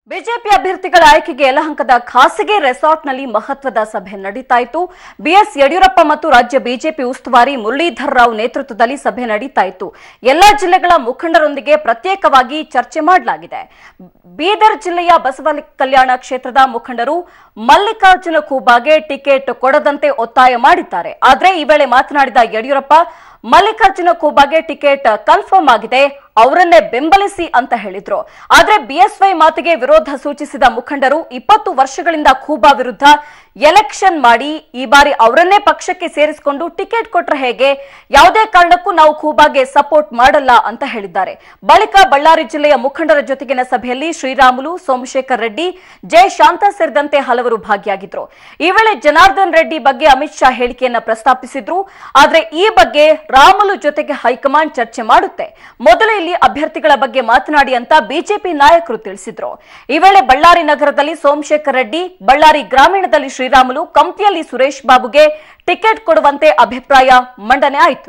BJP ಅಭ್ಯರ್ಥಿಗಳ ಆಯ್ಕೆಗೆ ಯಲಹಂಕದ ಖಾಸಗಿ ರೆಸಾರ್ಟ್ನಲ್ಲಿ ಮಹತ್ವದ ಸಭೆ ನಡೀತಾ ಇತ್ತು ಬಿಎಸ್ ಯಡಿಯೂರಪ್ಪ ಮತ್ತು ರಾಜ್ಯ ಬಿಜೆಪಿ ಉಸ್ತುವಾರಿ ಮುರಳೀಧರ್ ರಾವ್ ನೇತೃತ್ವದಲ್ಲಿ ಸಭೆ ನಡೀತಾ ಇತ್ತು ಎಲ್ಲಾ ಜಿಲ್ಲೆಗಳ ಮುಖಂಡರೊಂದಿಗೆ ಪ್ರತ್ಯೇಕವಾಗಿ ಚರ್ಚೆ ಮಾಡಲಾಗಿದೆ ಬೀದರ್ ಜಿಲ್ಲೆಯ ಬಸವ ಕಲ್ಯಾಣ ಕ್ಷೇತ್ರದ ಮುಖಂಡರು ಮಲ್ಲಿಕಾರ್ಜುನ ಖೂಬಾಗೆ ಟಿಕೆಟ್ ಕೊಡದಂತೆ ಒತ್ತಾಯ ಮಾಡಿದ್ದಾರೆ ಆದರೆ ಈ ವೇಳೆ ಮಾತನಾಡಿದ ಯಡಿಯೂರಪ್ಪ ಮಲ್ಲಿಕಾರ್ಜುನ ಖೂಬಾಗೆ ಟಿಕೆಟ್ ಕನ್ಫರ್ಮ್ ಆಗಿದೆ ಅವರನ್ನೇ ಬೆಂಬಲಿಸಿ ಅಂತ ಹೇಳಿದ್ರು ಆದ್ರೆ ಬಿಎಸ್ವೈ ಮಾತಿಗೆ ವಿರೋಧ ಸೂಚಿಸಿದ ಮುಖಂಡರು ಇಪ್ಪತ್ತು ವರ್ಷಗಳಿಂದ ಖೂಬಾ ವಿರುದ್ಧ ಎಲೆಕ್ಷನ್ ಮಾಡಿ ಈ ಬಾರಿ ಅವರನ್ನೇ ಪಕ್ಷಕ್ಕೆ ಸೇರಿಸಿಕೊಂಡು ಟಿಕೆಟ್ ಕೊಟ್ರೆ ಹೇಗೆ ಯಾವುದೇ ಕಾರಣಕ್ಕೂ ನಾವು ಖೂಬಾಗೆ ಸಪೋರ್ಟ್ ಮಾಡಲ್ಲ ಅಂತ ಹೇಳಿದ್ದಾರೆ ಬಳಿಕ ಬಳ್ಳಾರಿ ಜಿಲ್ಲೆಯ ಮುಖಂಡರ ಜೊತೆಗಿನ ಸಭೆಯಲ್ಲಿ ಶ್ರೀರಾಮುಲು ಸೋಮಶೇಖರ್ ರೆಡ್ಡಿ ಜಯ ಶಾಂತ ಸೇರಿದಂತೆ ಹಲವರು ಭಾಗಿಯಾಗಿದ್ರು ಈ ವೇಳೆ ಜನಾರ್ದನ್ ರೆಡ್ಡಿ ಬಗ್ಗೆ ಅಮಿತ್ ಶಾ ಹೇಳಿಕೆಯನ್ನ ಪ್ರಸ್ತಾಪಿಸಿದ್ರು ಆದ್ರೆ ಈ ಬಗ್ಗೆ ರಾಮುಲು ಜೊತೆಗೆ ಹೈಕಮಾಂಡ್ ಚರ್ಚೆ ಮಾಡುತ್ತೆ ಮೊದಲು ಇಲ್ಲಿ ಅಭ್ಯರ್ಥಿಗಳ ಬಗ್ಗೆ ಮಾತನಾಡಿ ಅಂತ ಬಿಜೆಪಿ ನಾಯಕರು ತಿಳಿಸಿದ್ರು ಈ ವೇಳೆ ಬಳ್ಳಾರಿ ನಗರದಲ್ಲಿ ಸೋಮಶೇಖರ್ ರೆಡ್ಡಿ ಬಳ್ಳಾರಿ ಗ್ರಾಮೀಣದಲ್ಲಿ ಶ್ರೀರಾಮುಲು ಕಂಪ್ಲಿಯಲ್ಲಿ ಸುರೇಶ್ ಬಾಬುಗೆ ಟಿಕೆಟ್ ಕೊಡುವಂತೆ ಅಭಿಪ್ರಾಯ ಮಂಡನೆ ಆಯಿತು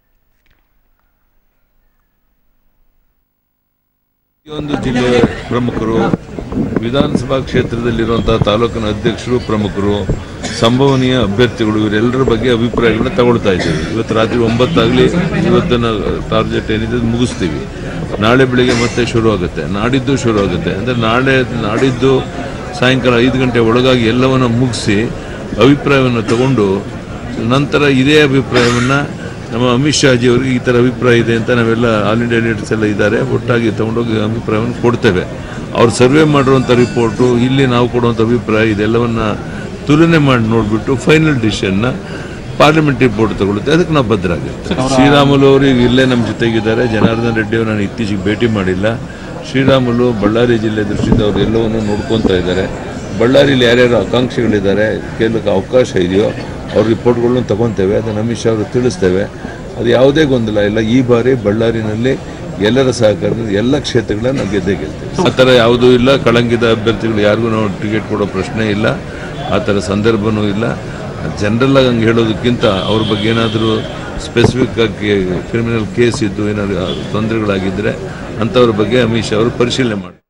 ಈ ಒಂದು ಜಿಲ್ಲೆಯ ಪ್ರಮುಖರು ವಿಧಾನಸಭಾ ಕ್ಷೇತ್ರದಲ್ಲಿರುವಂತಹ ತಾಲೂಕಿನ ಅಧ್ಯಕ್ಷರು ಪ್ರಮುಖರು ಸಂಭವನೀಯ ಅಭ್ಯರ್ಥಿಗಳು ಇವರೆಲ್ಲರ ಬಗ್ಗೆ ಅಭಿಪ್ರಾಯಗಳನ್ನ ತಗೊಳ್ತಾ ಇದ್ದೀವಿ ಇವತ್ತು ರಾತ್ರಿ ಒಂಬತ್ತಾಗಲಿ ಇವತ್ತಿನ ಟಾರ್ಗೆಟ್ ಏನಿದೆ ಅದು ಮುಗಿಸ್ತೀವಿ ನಾಳೆ ಬೆಳಿಗ್ಗೆ ಮತ್ತೆ ಶುರು ಆಗುತ್ತೆ ನಾಡಿದ್ದು ಶುರು ಆಗುತ್ತೆ ಅಂದರೆ ನಾಳೆ ನಾಡಿದ್ದು ಸಾಯಂಕಾಲ ಐದು ಗಂಟೆ ಒಳಗಾಗಿ ಎಲ್ಲವನ್ನು ಮುಗಿಸಿ ಅಭಿಪ್ರಾಯವನ್ನು ತಗೊಂಡು ನಂತರ ಇದೇ ಅಭಿಪ್ರಾಯವನ್ನು ನಮ್ಮ ಅಮಿತ್ ಶಾಜಿ ಅವರಿಗೆ ಈ ಥರ ಅಭಿಪ್ರಾಯ ಇದೆ ಅಂತ ನಾವೆಲ್ಲ ಆಲ್ ಇಂಡಿಯಾ ಲೀಡರ್ಸ್ ಎಲ್ಲ ಇದ್ದಾರೆ ಒಟ್ಟಾಗಿ ತಗೊಂಡೋಗಿ ಅಭಿಪ್ರಾಯವನ್ನು ಕೊಡ್ತೇವೆ ಅವ್ರು ಸರ್ವೆ ಮಾಡಿರುವಂಥ ರಿಪೋರ್ಟು ಇಲ್ಲಿ ನಾವು ಕೊಡುವಂಥ ಅಭಿಪ್ರಾಯ ಇದೆಲ್ಲವನ್ನ ತುಲನೆ ಮಾಡಿ ನೋಡಿಬಿಟ್ಟು ಫೈನಲ್ ಡಿಸಿಷನ್ನ ಪಾರ್ಲಿಮೆಂಟರಿ ಬೋರ್ಡ್ ತಗೊಳುತ್ತೆ ಅದಕ್ಕೆ ನಾವು ಬದ್ಧರಾಗಿರ್ತೀವಿ ಶ್ರೀರಾಮುಲು ಅವರು ಈಗ ಇಲ್ಲೇ ನಮ್ಮ ಜೊತೆಗಿದ್ದಾರೆ ಜನಾರ್ದನ್ ರೆಡ್ಡಿ ಅವರು ನಾನು ಇತ್ತೀಚೆಗೆ ಭೇಟಿ ಮಾಡಿಲ್ಲ ಶ್ರೀರಾಮುಲು ಬಳ್ಳಾರಿ ಜಿಲ್ಲೆ ದೃಷ್ಟಿಯಿಂದ ಅವರು ಎಲ್ಲವನ್ನೂ ನೋಡ್ಕೊತಾ ಇದ್ದಾರೆ ಬಳ್ಳಾರಿಲಿ ಯಾರ್ಯಾರು ಆಕಾಂಕ್ಷಿಗಳಿದ್ದಾರೆ ಕೇಳಕ್ಕೆ ಅವಕಾಶ ಇದೆಯೋ ಅವ್ರ ರಿಪೋರ್ಟ್ಗಳನ್ನ ತಗೊತೇವೆ ಅದನ್ನು ಅಮಿತ್ ಶಾ ಅವರು ತಿಳಿಸ್ತೇವೆ ಅದು ಯಾವುದೇ ಗೊಂದಲ ಇಲ್ಲ ಈ ಬಾರಿ ಬಳ್ಳಾರಿನಲ್ಲಿ ಎಲ್ಲರ ಸಹಕಾರದಿಂದ ಎಲ್ಲ ಕ್ಷೇತ್ರಗಳನ್ನ ನಾವು ಗೆದ್ದೇ ಗೆಲ್ತೇವೆ ಆ ಥರ ಯಾವುದೂ ಇಲ್ಲ ಕಳಂಕಿತ ಅಭ್ಯರ್ಥಿಗಳು ಯಾರಿಗೂ ನಾವು ಟಿಕೆಟ್ ಕೊಡೋ ಪ್ರಶ್ನೆ ಇಲ್ಲ ಆ ಥರ ಸಂದರ್ಭನೂ ಇಲ್ಲ ಜನರಲ್ ಆಗಿ ಹಂಗೆ ಹೇಳೋದಕ್ಕಿಂತ ಅವ್ರ ಬಗ್ಗೆ ಏನಾದರೂ ಸ್ಪೆಸಿಫಿಕ್ ಆಗಿ ಕ್ರಿಮಿನಲ್ ಕೇಸ್ ಇದ್ದು ಏನಾದರೂ ತೊಂದರೆಗಳಾಗಿದ್ದರೆ ಅಂಥವ್ರ ಬಗ್ಗೆ ಅಮಿತ್ ಶಾ ಅವರು ಪರಿಶೀಲನೆ ಮಾಡಿ